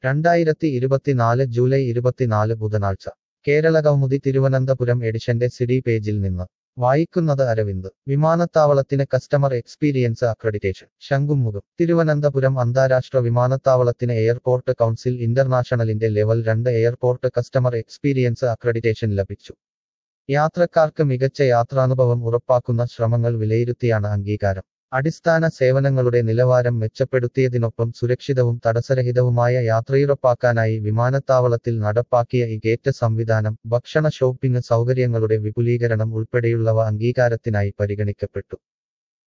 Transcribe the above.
രണ്ടായിരത്തി ഇരുപത്തിനാല് ജൂലൈ ഇരുപത്തിനാല് ബുധനാഴ്ച കേരള കൗമുദി തിരുവനന്തപുരം എഡിഷന്റെ സിഡി പേജിൽ നിന്ന് വായിക്കുന്നത് അരവിന്ദ് വിമാനത്താവളത്തിന് customer experience accreditation Shankhumukham Thiruvananthapuram അന്താരാഷ്ട്ര വിമാനത്താവളത്തിന് എയർപോർട്ട് കൗൺസിൽ ഇന്റർനാഷണലിന്റെ ലെവൽ രണ്ട് എയർപോർട്ട് കസ്റ്റമർ എക്സ്പീരിയൻസ് അക്രഡിറ്റേഷൻ ലഭിച്ചു യാത്രക്കാർക്ക് മികച്ച യാത്രാനുഭവം ഉറപ്പാക്കുന്ന ശ്രമങ്ങൾ വിലയിരുത്തിയാണ് അംഗീകാരം അടിസ്ഥാന സേവനങ്ങളുടെ നിലവാരം മെച്ചപ്പെടുത്തിയതിനൊപ്പം സുരക്ഷിതവും തടസ്സരഹിതവുമായ യാത്രയുറപ്പാക്കാനായി വിമാനത്താവളത്തിൽ നടപ്പാക്കിയ ഈ ഗേറ്റ് സംവിധാനം ഭക്ഷണ ഷോപ്പിംഗ് സൗകര്യങ്ങളുടെ വിപുലീകരണം ഉൾപ്പെടെയുള്ളവ അംഗീകാരത്തിനായി പരിഗണിക്കപ്പെട്ടു